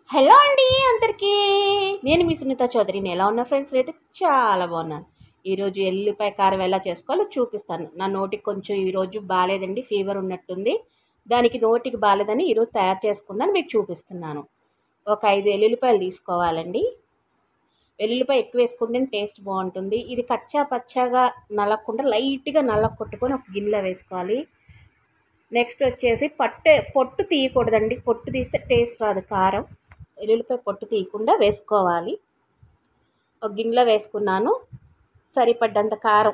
hello అండి అందరికీ నేను మీ సునీత చౌదరిని ఎలా ఉన్నా ఫ్రెండ్స్ అయితే చాలా బాగున్నాను ఈరోజు ఎల్లిపాయ కారం ఎలా చేసుకోవాలో చూపిస్తాను నా నోటికి కొంచెం ఈరోజు బాగాలేదండి ఫీవర్ ఉన్నట్టుంది దానికి నోటికి బాగాలేదని ఈరోజు తయారు చేసుకుందని మీకు చూపిస్తున్నాను ఒక ఐదు ఎల్లుల్లిపాయలు తీసుకోవాలండి వెల్లుల్లిపాయ ఎక్కువ వేసుకుంటే టేస్ట్ బాగుంటుంది ఇది కచ్చా పచ్చాగా నలగకుండా లైట్గా నల్ల కొట్టుకొని ఒక గిన్నెలో వేసుకోవాలి నెక్స్ట్ వచ్చేసి పట్టే పొట్టు తీయకూడదండి పొట్టు తీస్తే టేస్ట్ రాదు కారం ఎల్లుల్లిపాయ పొట్టు తీయకుండా వేసుకోవాలి ఒక గిన్నెలో వేసుకున్నాను సరిపడ్డంత కారం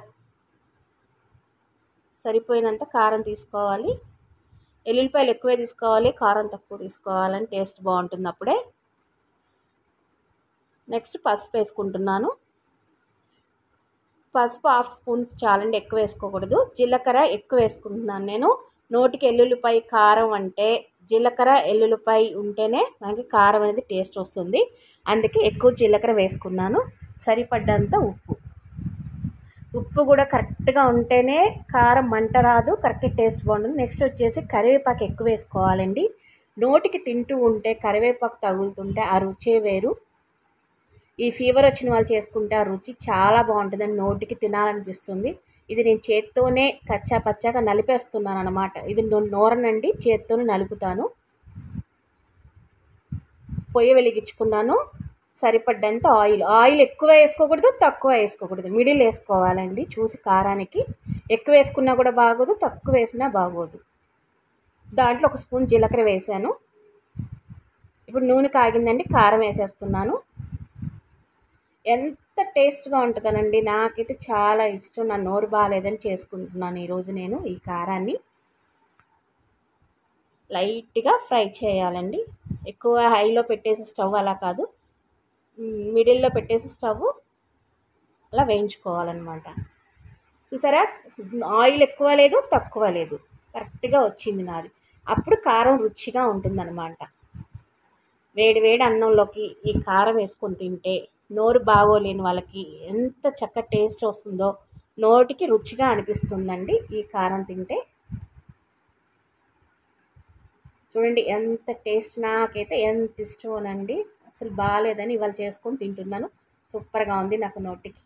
సరిపోయినంత కారం తీసుకోవాలి ఎల్లుల్లిపాయలు ఎక్కువే తీసుకోవాలి కారం తక్కువ తీసుకోవాలని టేస్ట్ బాగుంటుంది అప్పుడే నెక్స్ట్ పసుపు వేసుకుంటున్నాను పసుపు హాఫ్ స్పూన్స్ చాలండి ఎక్కువ వేసుకోకూడదు జీలకర్ర ఎక్కువ వేసుకుంటున్నాను నేను నోటికి ఎల్లుల్లిపాయ కారం అంటే జీలకర్ర ఎల్లుల్లిపాయ ఉంటేనే మనకి కారం అనేది టేస్ట్ వస్తుంది అందుకే ఎక్కువ జీలకర్ర వేసుకున్నాను సరిపడ్డంత ఉప్పు ఉప్పు కూడా కరెక్ట్గా ఉంటేనే కారం మంట రాదు కరెక్ట్ టేస్ట్ బాగుంటుంది నెక్స్ట్ వచ్చేసి కరివేపాకు ఎక్కువ వేసుకోవాలండి నోటికి తింటూ ఉంటే కరివేపాకు తగులుతుంటే ఆ రుచే వేరు ఈ ఫీవర్ వచ్చిన వాళ్ళు చేసుకుంటే ఆ రుచి చాలా బాగుంటుందండి నోటికి తినాలనిపిస్తుంది ఇది నేను చేత్తోనే కచ్చా పచ్చాగా నలిపేస్తున్నాను అనమాట ఇది నోరనండి చేత్తోనే నలుపుతాను పొయ్యి వెలిగించుకున్నాను సరిపడ్డంత ఆయిల్ ఆయిల్ ఎక్కువ వేసుకోకూడదు తక్కువ వేసుకోకూడదు మిడిల్ వేసుకోవాలండి చూసి కారానికి ఎక్కువ వేసుకున్నా కూడా బాగోదు తక్కువ వేసినా బాగోదు దాంట్లో ఒక స్పూన్ జీలకర్ర వేసాను ఇప్పుడు నూనె కాగిందండి కారం వేసేస్తున్నాను ఎంత టేస్ట్గా ఉంటుందనండి నాకైతే చాలా ఇష్టం నా నోరు బాగాలేదని చేసుకుంటున్నాను ఈరోజు నేను ఈ కారాన్ని లైట్గా ఫ్రై చేయాలండి ఎక్కువ హైలో పెట్టేసి స్టవ్ అలా కాదు మిడిల్లో పెట్టేసి స్టవ్ అలా వేయించుకోవాలన్నమాట చూసారా ఆయిల్ ఎక్కువ లేదు తక్కువ లేదు కరెక్ట్గా వచ్చింది నాది అప్పుడు కారం రుచిగా ఉంటుందన్నమాట వేడి వేడి అన్నంలోకి ఈ కారం వేసుకొని తింటే నోరు బాగోలేని వాళ్ళకి ఎంత చక్క టేస్ట్ వస్తుందో నోటికి రుచిగా అనిపిస్తుందండి ఈ కారం తింటే చూడండి ఎంత టేస్ట్ నాకైతే ఎంత ఇష్టమోనండి అసలు బాగాలేదని ఇవాళ చేసుకొని తింటున్నాను సూపర్గా ఉంది నాకు నోటికి